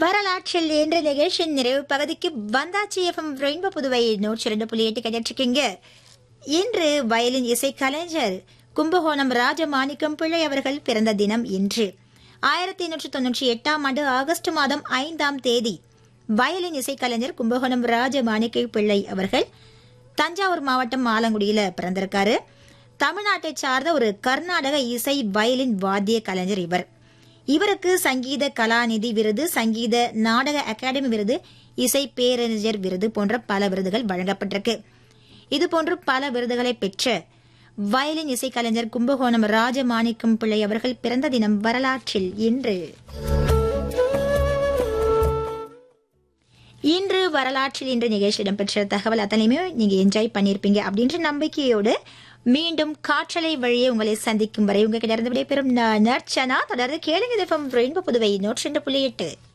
வரலாற்றில் என்ற நிகழ்ச்சியின் நிறைவு பகுதிக்கு வந்தாச்சி எஃப்எம் ரெயின்போ புதுவை நூற்றி ரெண்டு புள்ளி எட்டு கிடைச்சிருக்கீங்க இன்று வயலின் இசை கலைஞர் கும்பகோணம் ராஜமாணிக்கம் பிள்ளை அவர்கள் பிறந்த தினம் இன்று ஆயிரத்தி எண்ணூற்று தொன்னூற்றி எட்டாம் ஆண்டு ஆகஸ்ட் மாதம் ஐந்தாம் தேதி வயலின் இசைக்கலைஞர் கும்பகோணம் ராஜமாணிக்க பிள்ளை அவர்கள் தஞ்சாவூர் மாவட்டம் ஆலங்குடியில பிறந்திருக்காரு தமிழ்நாட்டை சார்ந்த ஒரு கர்நாடக இசை வயலின் வாத்திய கலைஞர் இவர் இவருக்கு சங்கீத கலாநிதி விருது சங்கீத நாடக அகாடமி விருது இசை பேரறிஞர் விருது போன்ற பல விருதுகள் வழங்கப்பட்டிருக்கு இதுபோன்று பல விருதுகளை பெற்ற வயலின் இசைக்கலைஞர் கும்பகோணம் ராஜமாணிக்கம் பிள்ளை அவர்கள் பிறந்த தினம் வரலாற்றில் இன்று இன்று வரலாற்றில் இன்று நிகழ்ச்சி இடம்பெற்ற தகவல் அத்தனையுமே நீங்க என்ஜாய் பண்ணியிருப்பீங்க அப்படின்ற நம்பிக்கையோடு மீண்டும் காற்றலை வழியே உங்களை சந்திக்கும் வரை உங்ககிட்ட இருந்து விடைபெறும் நான் நர்ச்சனா தொடர்ந்து கேளுங்க ரெயின்போ புதுவை நூற்றி ரெண்டு புள்ளி எட்டு